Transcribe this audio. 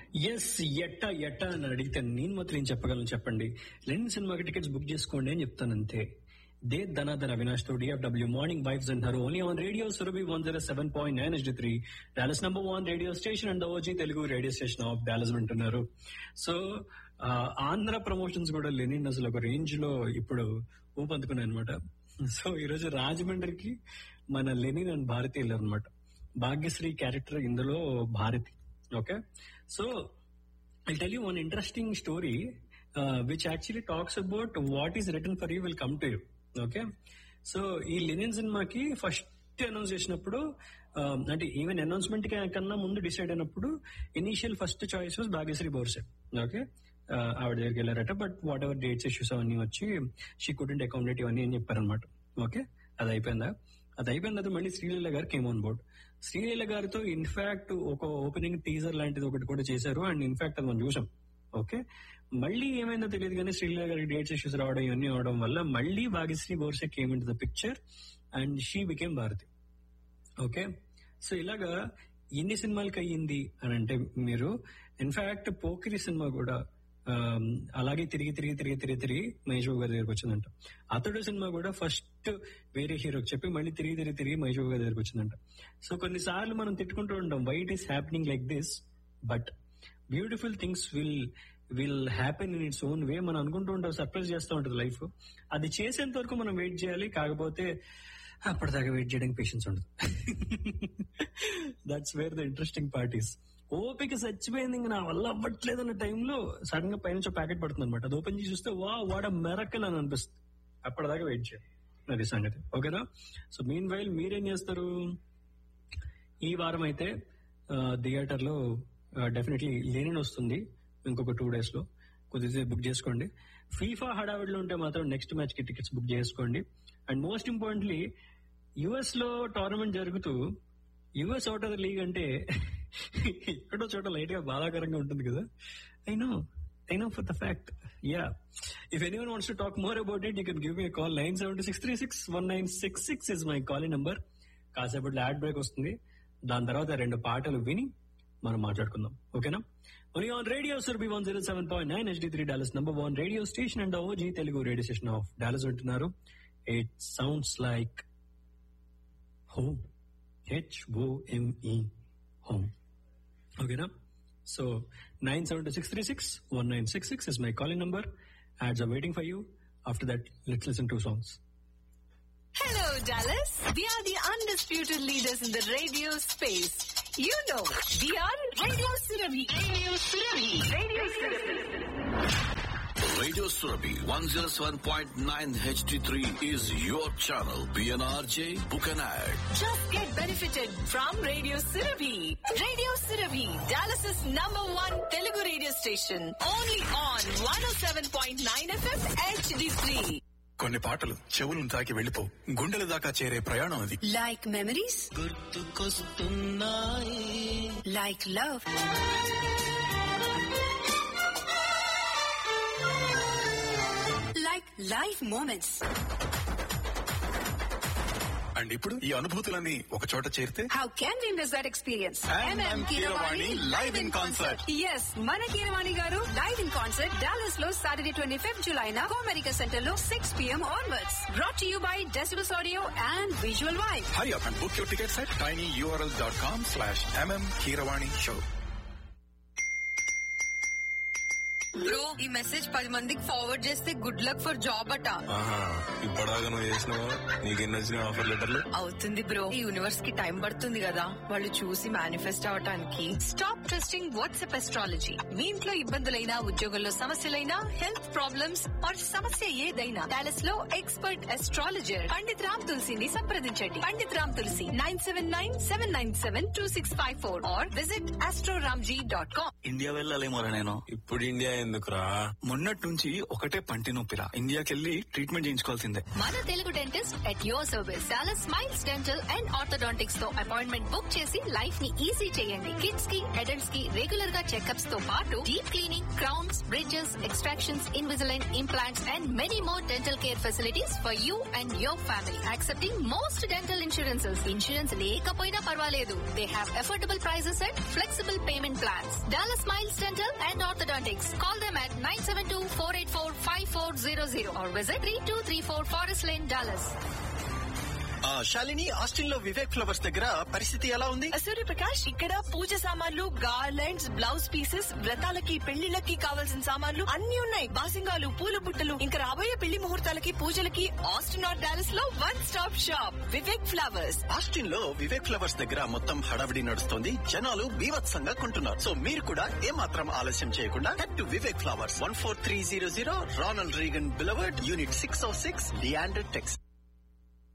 Yes ఎట్ట ఎట్ట అని అడిగితే నేను మాత్రం ఏం చెప్పగలను చెప్పండి లెనిన్ సినిమాకి టికెట్స్ బుక్ చేసుకోండి అని చెప్తాను అంతే దే ధనాధర్ అవినాష్ తో డిఎఫ్డబ్ల్యూ మార్నింగ్ వైబ్స్ అంటారు only on radio Surabhi one zero seven point nine S three Dallas number one radio station and OG Telugu radio station of Dallas వింటున్నారు సో ఆంధ్ర ప్రమోషన్స్ కూడా లెనిన్ అసలు ఒక రేంజ్ లో ఇప్పుడు ఊపందుకున్నాయి అనమాట సో ఈరోజు రాజమండ్రికి మన లెనిన్ అండ్ భారతి వెళ్ళారు అనమాట భాగ్యశ్రీ క్యారెక్టర్ ఇందులో Bharathi okay so I tell you one interesting story which actually talks about what is written for you will come to you okay so ఈ లెనిన్ సినిమాకి ఫస్ట్ అనౌన్స్ చేసినప్పుడు uh, అంటే ఈవెన్ అనౌన్స్మెంట్ కన్నా ముందు decide అయినప్పుడు initial first choice was Bhagyashri Borse okay ఆవిడ దగ్గరికి వెళ్ళారట but whatever dates issues అవన్నీ వచ్చి షీ కుడెంట్ అకామిడేట్ ఇవన్నీ అని చెప్పారనమాట ఓకే అది అయిపోయిందా అది అయిపోయిన తర్వాత మళ్ళీ శ్రీలీల గారు కేమ్ ఆన్ బోర్డ్ శ్రీలీల గారితో ఇన్ఫాక్ట్ ఒక ఓపెనింగ్ టీజర్ లాంటిది ఒకటి కూడా చేశారు అండ్ ఇన్ఫాక్ట్ అది మనం చూసాం ఓకే మళ్ళీ ఏమైందో తెలియదు కానీ శ్రీలీల గారికి డేట్స్ ఇష్యూస్ రావడం ఇవన్నీ అవడం వల్ల మళ్ళీ Bhagyashri Borse came in the picture and she became Bharathi okay so ఇలాగా ఎన్ని సినిమాలకి అయ్యింది అని అంటే మీరు ఇన్ఫాక్ట్ పోకిరి సినిమా కూడా ఆమ్, అలాగే తిరిగి తిరిగి తిరిగి తిరిగి తిరిగి మహేష్ బాబు గారి దగ్గరికి వచ్చిందంట అతడు సినిమా కూడా ఫస్ట్ వేరే హీరోకి చెప్పి మళ్ళీ తిరిగి తిరిగి తిరిగి మహేష్ బాబు గారి దగ్గరికి వచ్చిందంట సో కొన్నిసార్లు మనం తిట్టుకుంటూ ఉంటాం why it is happening like this but beautiful things will will happen in its own way మనం అనుకుంటూ ఉంటాం సర్ప్రైజ్ చేస్తూ ఉంటుంది లైఫ్ అది చేసేంత వరకు మనం వెయిట్ చేయాలి కాకపోతే అప్పటిదాకా వెయిట్ చేయడానికి పేషెన్స్ ఉండదు that's where the interesting part is ఓపిక చచ్చిపోయింది ఇంకా నా వల్ల అవ్వట్లేదు అన్న టైంలో సడన్ గా పైనుంచి ప్యాకెట్ పడుతుంది అనమాట అది ఓపెన్ చేసి చూస్తే వా వాడ మెరకల్ అని అనిపిస్తుంది అప్పటిదాకా వెయిట్ చేయాలి అది సంగతి ఓకేనా సో మీన్ వైల్ మీరేం చేస్తారు ఈ వారం అయితే థియేటర్ లో డెఫినెట్లీ లేనిని వస్తుంది ఇంకొక టూ డేస్ లో కొద్దిసేపు బుక్ చేసుకోండి ఫీఫా హడావిడిలో ఉంటే మాత్రం నెక్స్ట్ మ్యాచ్ కి టికెట్స్ బుక్ చేసుకోండి అండ్ మోస్ట్ ఇంపార్టెంట్లీ యుఎస్ లో టోర్నమెంట్ జరుగుతూ US out of the league అంటే ఎక్కడో చోట లైట్ గా బాధాకరంగా ఉంటుంది కదా I know I know for the fact ya if any wants to talk more about it you can give me call nine seven six three six one nine six six is my calling number కాసేపట్లో ad break వస్తుంది దాని తర్వాత రెండు పాటలు విని మనం మాట్లాడుకుందాం ఓకేనా only on radio Surabhi one zero seven point nine HD three Dallas number one radio station and OG Telugu radio station of Dallas ఉంటున్నారు it sounds like home H O M E home ఓకేనా so nine seven two six three six one nine six six is my calling number ads are waiting for you after that let's listen two songs Hello, Dallas. We are the undisputed leaders in the radio space. You know, we are Radio Surabhi. Radio Surabhi. Radio Surabhi. Radio Surabhi 107.9 HD3 is your channel. PNRJ, book an ad. Just get benefited from Radio Surabhi. Radio Surabhi, Dallas's number one Telugu radio station. Only on 107.9 FM HD3. కొన్ని పాటలు చెవులను తాకి వెళ్ళిపో గుండెల దాకా చేరే ప్రయాణం అది Like memories? Like love? Like life moments. And ఇప్పుడు ఈ అనుభూతులన్నీ ఒక చోట చేరితే How can we miss that experience? MM Keeravani live in concert. Yes మన Keeravani garu live in concert Dallas లో సాటర్డే ట్వంటీ ఫిఫ్త్ జులై నా అమెరికా సెంటర్ లో six PM onwards brought you by decibels audio and visual wife hurry up and book your tickets at tiny URL dot com slash MM Keeravani show bro ఈ message పది మందికి forward చేస్తే good luck for job అట ఆహా ఇప్పటిదాకా నువ్వు చేసినావు నీకెన్ని వచ్చినాయి ఆఫర్ లెటర్లు అవుతుంది బ్రో ఈ యూనివర్స్ కి టైం పడుతుంది కదా వాళ్ళు చూసి మేనిఫెస్ట్ అవటానికి స్టాప్ ట్రస్టింగ్ వాట్సాప్ ఎస్ట్రాలజీ మీ ఇంట్లో ఇబ్బందులైనా ఉద్యోగంలో సమస్యలైనా హెల్త్ ప్రాబ్లమ్స్ ఆర్ సమస్య ఏదైనా డాలస్ లో ఎక్స్పర్ట్ ఎస్ట్రాలజర్ పండిత్ రామ్ తులసిని సంప్రదించండి Pandit Ram Tulasi nine seven nine seven nine seven two six five four or visit Astroramji dot com India వెళ్ళాలేమోరా నేను ఇప్పుడు ఇండియా ఎందుకురా మొన్నటి నుంచి ఒకటే పంటి నొప్పిరా ఇండియాకెళ్ళి ట్రీట్మెంట్ చేయించుకోవాల్సిందే మన Telugu dentist at your service Dallas Smiles dental and orthodontics తో అపాయింట్మెంట్ బుక్ చేసి లైఫ్ ని ఈజీ చేయండి కిడ్స్ కి అడల్ట్స్ కి రెగ్యులర్ గా చెకప్స్ తో పాటు deep cleaning crowns bridges extractions Invisalign implants and many more dental care facilities for you and your family accepting most dental insurances insurance లేకపోయినా పర్వాలేదు they have affordable prices and flexible payment plans. Dallas Smiles Dental and Orthodontics. Call them at 972-484-5400 or visit 3234 Forest Lane, Dallas. ఆ, Shalini Austin లో Vivek flowers దగ్గర పరిస్థితి ఎలా ఉంది సూర్యప్రకాష్ ఇక్కడ పూజ సామాన్లు గార్లెండ్స్ బ్లౌజ్ పీసెస్ వ్రతాలకి పెళ్లిళ్ళకి కావాల్సిన సామాన్లు అన్ని ఉన్నాయి బాసింగాలు పూల బుట్టలు ఇంకా రాబోయే పెళ్లి ముహూర్తాలకి పూజలకి ఆస్టిన్ ఆర్ డాలస్ లో one stop shop Vivek flowers Austin లో వివేక్ ఫ్లవర్స్ దగ్గర మొత్తం హడావిడి నడుస్తుంది జనాలు బీభత్సంగా కొంటున్నారు సో మీరు కూడా ఏమాత్రం ఆలస్యం చేయకుండా head to Vivek flowers one four three zero zero Ronald Reagan boulevard unit six O six Leander tax